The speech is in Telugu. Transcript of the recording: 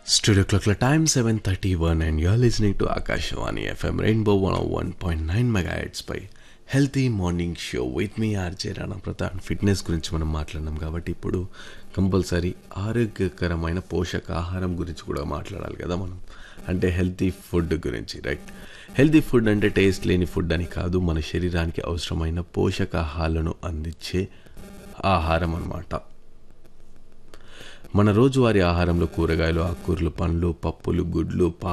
Studio clock time 7:31 and you're listening to Akashvani FM Rainbow 101.9 megahertz పై హెల్తీ మార్నింగ్ షో విత్ మీ ఆర్జే రాణా ప్రతాప్ ఫిట్నెస్ గురించి మనం మాట్లాడినాం కాబట్టి ఇప్పుడు కంపల్సరీ ఆరోగ్యకరమైన పోషకాహారం గురించి కూడా మాట్లాడాలి కదా మనం అంటే హెల్తీ ఫుడ్ గురించి రైట్ హెల్తీ ఫుడ్ అంటే టేస్ట్ లేని ఫుడ్ అని కాదు మన శరీరానికి అవసరమైన పోషకాహారాలను అందించే ఆహారం అన్నమాట మన రోజువారీ ఆహారంలో కూరగాయలు ఆకుకూరలు పండ్లు పప్పులు గుడ్లు